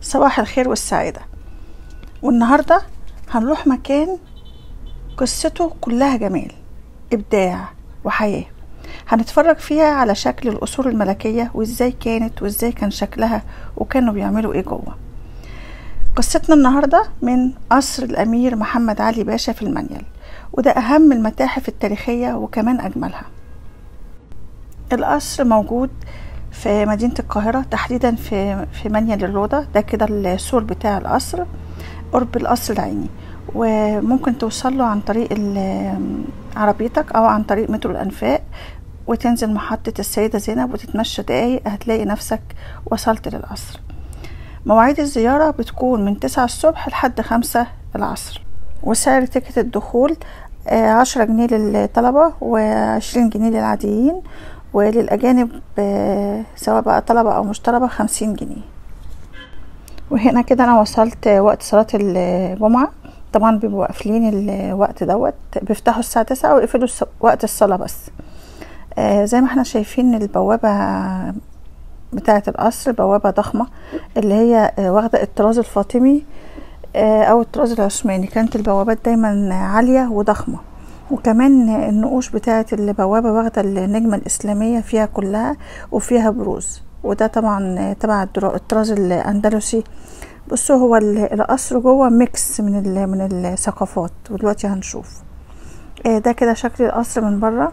صباح الخير والسعادة والنهاردة هنروح مكان قصته كلها جمال إبداع وحياة هنتفرج فيها على شكل القصور الملكية وإزاي كانت وإزاي كان شكلها وكانوا بيعملوا إيه جوه قصتنا النهاردة من قصر الأمير محمد علي باشا في المنيل وده أهم المتاحف التاريخية وكمان أجملها القصر موجود في مدينة القاهرة تحديدا في في منيل الروضة ده كده السور بتاع القصر قرب القصر العيني وممكن توصل له عن طريق عربيتك أو عن طريق مترو الأنفاق وتنزل محطة السيدة زينب وتتمشى دقايق هتلاقي نفسك وصلت للقصر مواعيد الزيارة بتكون من تسعة الصبح لحد خمسة العصر وسعر تيكت الدخول عشرة جنيه للطلبة وعشرين جنيه للعاديين وللأجانب سواء بقى طلبة أو مش طلبة خمسين جنيه وهنا كده أنا وصلت وقت صلاة الجمعة طبعا بيبقوا قافلين الوقت دوت بيفتحوا الساعة تسعة ويقفلوا وقت الصلاة بس آه زي ما احنا شايفين البوابة بتاعة القصر بوابة ضخمة اللي هي واخدة الطراز الفاطمي آه أو الطراز العثماني كانت البوابات دايما عالية وضخمة وكمان النقوش بتاعة البوابة واخدة النجمة الإسلامية فيها كلها وفيها بروز وده طبعا تبع الطراز الأندلسي بصوا هو القصر جوه ميكس من من الثقافات ودلوقتي هنشوف آه ده كده شكل القصر من بره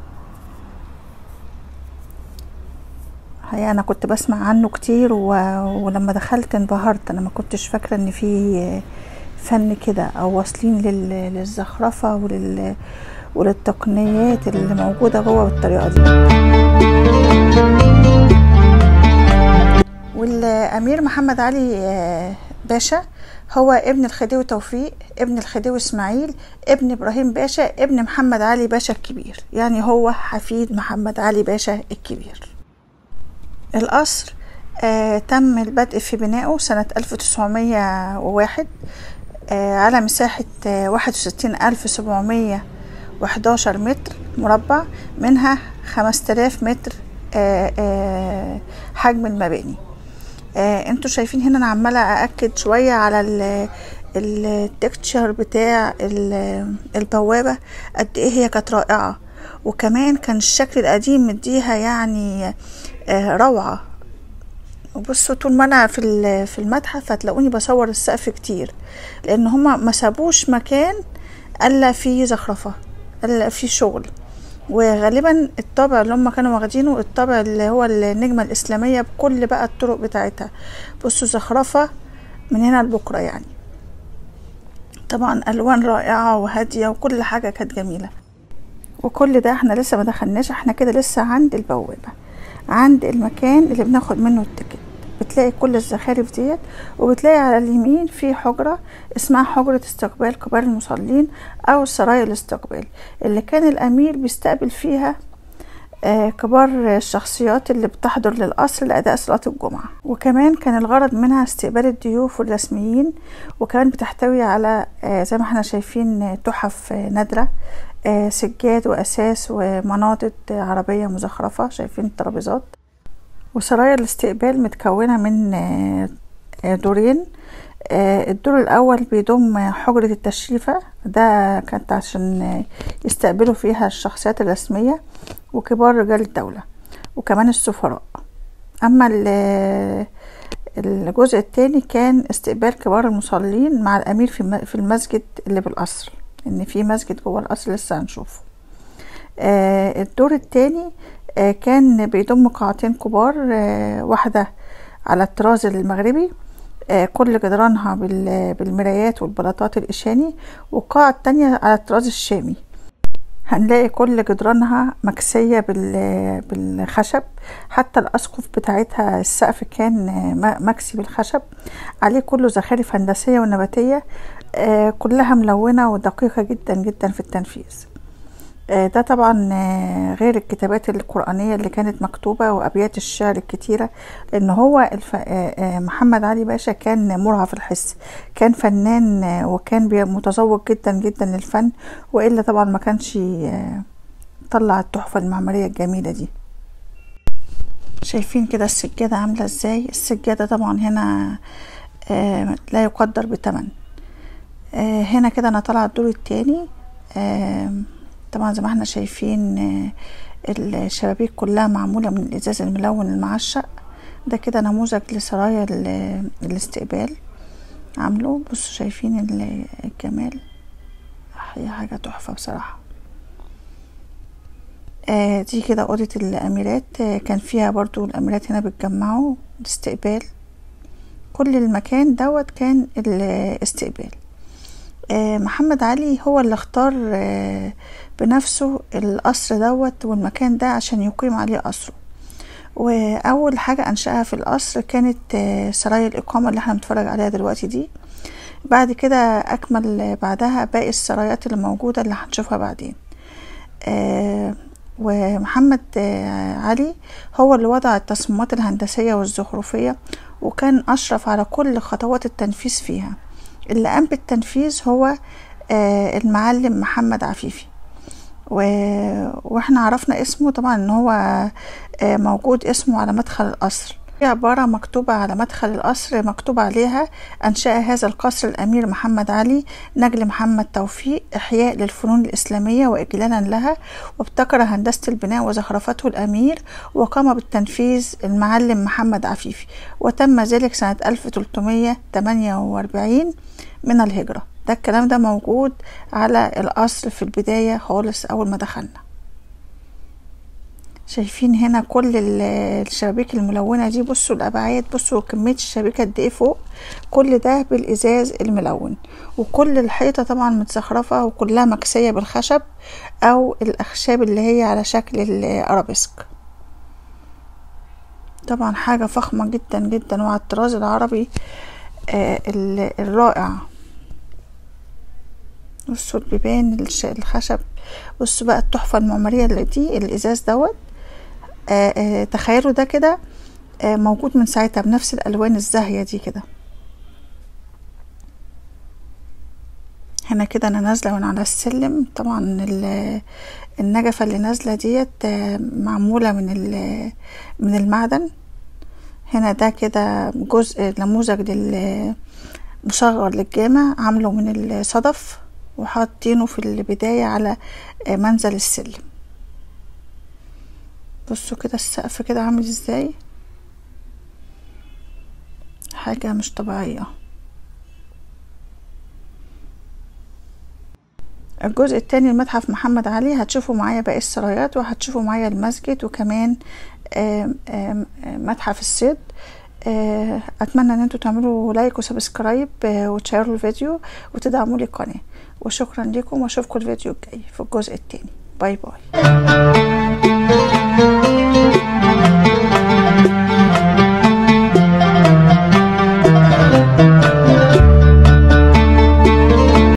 هي انا كنت بسمع عنه كتير و... ولما دخلت انبهرت انا ما كنتش فاكره ان في فن كده او واصلين لل... للزخرفه ولل... وللتقنيات اللي موجوده جوه بالطريقه دي والامير محمد علي باشا هو ابن الخديوي توفيق ابن الخديوي اسماعيل ابن ابراهيم باشا ابن محمد علي باشا الكبير يعني هو حفيد محمد علي باشا الكبير القصر آه تم البدء في بنائه سنة 1901 آه على مساحة آه واحد وستين ألف سبعمية وحداشر متر مربع منها خمسة آلاف متر آه آه حجم المباني آه انتوا شايفين هنا انا عمالة أأكد شوية على التكتشر بتاع البوابة قد ايه هي كانت رائعة وكمان كان الشكل القديم مديها يعني آه روعة وبصوا طول ما انا في في المتحف هتلاقوني بصور السقف كتير لان هما ما سابوش مكان الا فيه زخرفه الا فيه شغل وغالبا الطابع اللي هم كانوا واخدينه الطابع اللي هو النجمة الإسلامية بكل بقى الطرق بتاعتها بصوا زخرفة من هنا لبكرة يعني طبعا ألوان رائعة وهادية وكل حاجة كانت جميلة وكل ده احنا لسه ما دخلناش احنا كده لسه عند البوابة عند المكان اللي بناخد منه التيكت بتلاقي كل الزخارف ديت وبتلاقي على اليمين في حجرة اسمها حجرة استقبال كبار المصلين أو سرايا الاستقبال اللي كان الأمير بيستقبل فيها آه كبار الشخصيات اللي بتحضر للقصر لأداء صلاة الجمعة وكمان كان الغرض منها استقبال الضيوف والرسميين وكمان بتحتوي على آه زي ما احنا شايفين تحف نادرة آه سجاد وأساس ومناضد عربية مزخرفة شايفين الترابيزات وسرايا الاستقبال متكونة من دورين الدور الأول بيضم حجرة التشريفة ده كانت عشان يستقبلوا فيها الشخصيات الرسمية وكبار رجال الدولة وكمان السفراء أما الجزء التاني كان استقبال كبار المصلين مع الأمير في المسجد اللي بالقصر إن في مسجد جوه القصر لسه هنشوفه الدور التاني كان بيضم قاعتين كبار واحدة على الطراز المغربي كل جدرانها بالمرايات والبلاطات الإشاني والقاعة التانية على الطراز الشامي هنلاقي كل جدرانها مكسية بالخشب حتى الأسقف بتاعتها السقف كان مكسي بالخشب عليه كله زخارف هندسية ونباتية كلها ملونة ودقيقة جدا جدا في التنفيذ ده طبعا غير الكتابات القرآنية اللي كانت مكتوبة وأبيات الشعر الكتيرة لأن هو الف... محمد علي باشا كان مرهف الحس كان فنان وكان متذوق جدا جدا للفن وإلا طبعا ما كانش طلع التحفة المعمارية الجميلة دي شايفين كده السجادة عاملة ازاي السجادة طبعا هنا آه لا يقدر بتمن آه هنا كده انا طالعه الدور التاني آه طبعا زي ما احنا شايفين آه الشبابيك كلها معمولة من الإزاز الملون المعشق ده كده نموذج لسرايا الاستقبال عامله بصوا شايفين الجمال هي حاجة تحفة بصراحة آه دي كده أوضة الأميرات آه كان فيها برضو الأميرات هنا بيتجمعوا الاستقبال كل المكان دوت كان الاستقبال آه محمد علي هو اللي اختار آه بنفسه القصر دوت والمكان ده عشان يقيم عليه قصره وأول حاجة أنشأها في القصر كانت آه سرايا الإقامة اللي احنا بنتفرج عليها دلوقتي دي بعد كده أكمل بعدها باقي السرايات اللي موجودة اللي هنشوفها بعدين ومحمد علي هو اللي وضع التصميمات الهندسية والزخرفية وكان أشرف على كل خطوات التنفيذ فيها اللي قام بالتنفيذ هو المعلم محمد عفيفي و... واحنا عرفنا اسمه طبعا ان هو موجود اسمه على مدخل القصر في عبارة مكتوبة على مدخل القصر مكتوب عليها أنشأ هذا القصر الأمير محمد علي نجل محمد توفيق إحياء للفنون الإسلامية وإجلالا لها وابتكر هندسة البناء وزخرفته الأمير وقام بالتنفيذ المعلم محمد عفيفي وتم ذلك سنة 1348 من الهجرة ده الكلام ده موجود على القصر في البداية خالص أول ما دخلنا شايفين هنا كل الشبابيك الملونة دي بصوا الأبعاد بصوا كمية الشبابيك قد ايه فوق كل ده بالإزاز الملون وكل الحيطة طبعا متزخرفة وكلها مكسية بالخشب أو الأخشاب اللي هي على شكل الأرابيسك طبعا حاجة فخمة جدا جدا وعلى الطراز العربي آه الرائع بصوا البيبان الخشب بصوا بقى التحفة المعمارية اللي دي الإزاز دوت آآ آآ تخيلوا ده كده موجود من ساعتها بنفس الألوان الزاهية دي كده هنا كده أنا نازلة من على السلم طبعا النجفة اللي نازلة ديت معمولة من من المعدن هنا ده كده جزء نموذج مصغر للجامع عامله من الصدف وحاطينه في البداية على منزل السلم بصوا كده السقف كده عامل ازاي حاجة مش طبيعية الجزء التاني المتحف محمد علي هتشوفوا معايا باقي السرايات وهتشوفوا معايا المسجد وكمان آم آم متحف الصيد اتمنى ان انتوا تعملوا لايك وسبسكرايب وتشيروا الفيديو وتدعموا لي القناه وشكرا لكم واشوفكم الفيديو الجاي في الجزء التاني باي باي